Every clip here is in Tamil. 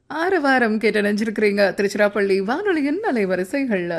ஆறு வாரம் கேட்டு நினைஞ்சிருக்கிறீங்க திருச்சிராப்பள்ளி வானொலியின் அலைவரிசைகள்ல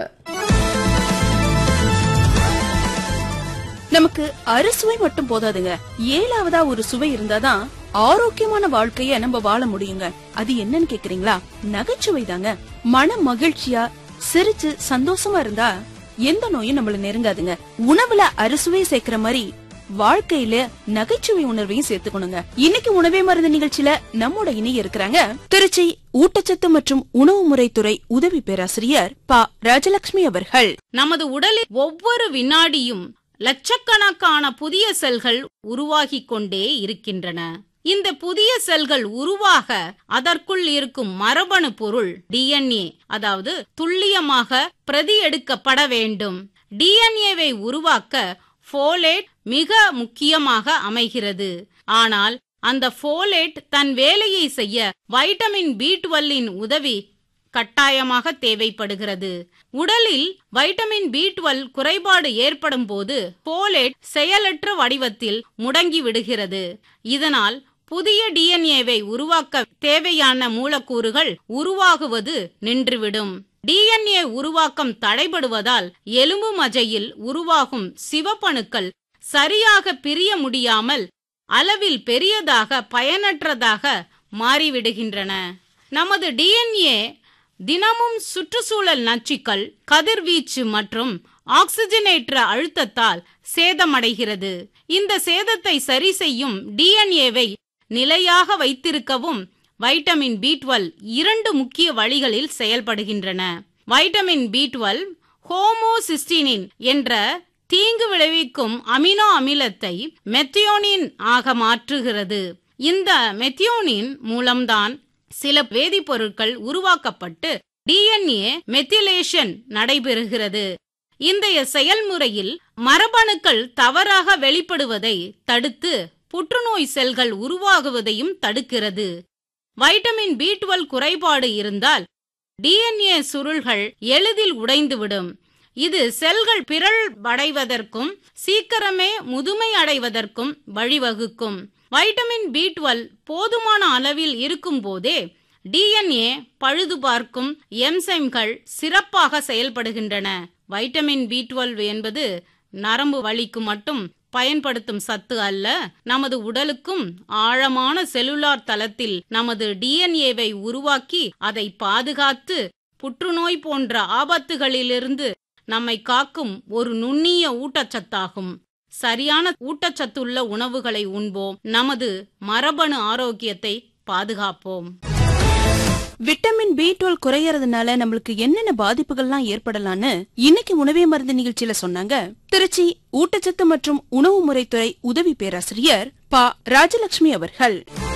நமக்கு அறுசுவை மட்டும் போதாதுங்க ஏழாவதா ஒரு சுவை இருந்தாதான் ஆரோக்கியமான வாழ்க்கைய நம்ம வாழ முடியுங்க அது என்னன்னு கேக்குறீங்களா நகைச்சுவை தாங்க மன மகிழ்ச்சியா சிரிச்சு சந்தோஷமா இருந்தா எந்த நோயும் நம்மள நெருங்காதுங்க உணவுல அறுசுவை சேர்க்கிற மாதிரி வாழ்க்கையில நகைச்சுவை உணர்வையும் சேர்த்துக்கணுங்க இன்னைக்கு உணவே மருந்து நிகழ்ச்சியில நம்மோட இணைய இருக்கிறாங்க திருச்சி ஊட்டச்சத்து மற்றும் உணவு முறைத்துறை உதவி பேராசிரியர் ப ராஜலட்சுமி அவர்கள் நமது உடலில் ஒவ்வொரு வினாடியும் லட்சக்கணக்கான புதிய செல்கள் உருவாகிக் கொண்டே இருக்கின்றன இந்த புதிய செல்கள் உருவாக அதற்குள் இருக்கும் மரபணு பொருள் டிஎன்ஏ அதாவது துல்லியமாக பிரதி எடுக்கப்பட வேண்டும் டிஎன்ஏவை உருவாக்க ஃபோலேட் மிக முக்கியமாக அமைகிறது ஆனால் அந்த ஃபோலேட் தன் வேலையை செய்ய வைட்டமின் பி டுவெல்லின் உதவி கட்டாயமாக தேவைப்படுகிறது உடலில் வைட்டமின் பி டுவெல் குறைபாடு ஏற்படும் போது போலேட் செயலற்ற வடிவத்தில் முடங்கி விடுகிறது இதனால் புதிய டிஎன்ஏவை உருவாக்க தேவையான மூலக்கூறுகள் உருவாகுவது நின்றுவிடும் டிஎன்ஏ உருவாக்கம் தடைபடுவதால் எலும்பு மஜையில் உருவாகும் சிவப்பணுக்கள் சரியாக பிரிய முடியாமல் அளவில் பெரியதாக பயனற்றதாக மாறிவிடுகின்றன நமது டிஎன்ஏ தினமும் சுற்றுச்சூழல் நச்சுக்கள் கதிர்வீச்சு மற்றும் ஆக்சிஜனேற்ற அழுத்தத்தால் சேதமடைகிறது இந்த சேதத்தை சரி செய்யும் டிஎன்ஏவை நிலையாக வைத்திருக்கவும் வைட்டமின் பி டுவெல் இரண்டு முக்கிய வழிகளில் செயல்படுகின்றன வைட்டமின் பி டுவெல் ஹோமோசிஸ்டினின் என்ற தீங்கு விளைவிக்கும் அமினோ அமிலத்தை மெத்தியோனின் ஆக மாற்றுகிறது இந்த மெத்தியோனின் மூலம்தான் சில வேதிப்பொருட்கள் உருவாக்கப்பட்டு டிஎன்ஏ மெத்திலேஷன் நடைபெறுகிறது இந்த செயல்முறையில் மரபணுக்கள் தவறாக வெளிப்படுவதை தடுத்து புற்றுநோய் செல்கள் உருவாகுவதையும் தடுக்கிறது வைட்டமின் பி டுவெல் குறைபாடு இருந்தால் டிஎன்ஏ சுருள்கள் எளிதில் உடைந்துவிடும் இது செல்கள் பிறழ் அடைவதற்கும் சீக்கிரமே முதுமை அடைவதற்கும் வழிவகுக்கும் வைட்டமின் பி டுவெல் போதுமான அளவில் இருக்கும் போதே டிஎன்ஏ பழுது பார்க்கும் எம்சைம்கள் சிறப்பாக செயல்படுகின்றன வைட்டமின் பி டுவெல் என்பது நரம்பு வலிக்கு மட்டும் பயன்படுத்தும் சத்து அல்ல நமது உடலுக்கும் ஆழமான செல்லுலார் தளத்தில் நமது டிஎன்ஏவை உருவாக்கி அதை பாதுகாத்து புற்றுநோய் போன்ற ஆபத்துகளிலிருந்து நம்மை காக்கும் ஒரு நுண்ணிய ஊட்டச்சத்தாகும் சரியான ஊட்டச்சத்துள்ள உணவுகளை உண்போம் நமது மரபணு ஆரோக்கியத்தை பாதுகாப்போம் விட்டமின் பி டுவெல் குறையறதுனால நம்மளுக்கு என்னென்ன பாதிப்புகள்லாம் ஏற்படலாம்னு இன்னைக்கு உணவே மருந்து நிகழ்ச்சியில சொன்னாங்க திருச்சி ஊட்டச்சத்து மற்றும் உணவு முறைத்துறை உதவி பேராசிரியர் ப ராஜலட்சுமி அவர்கள்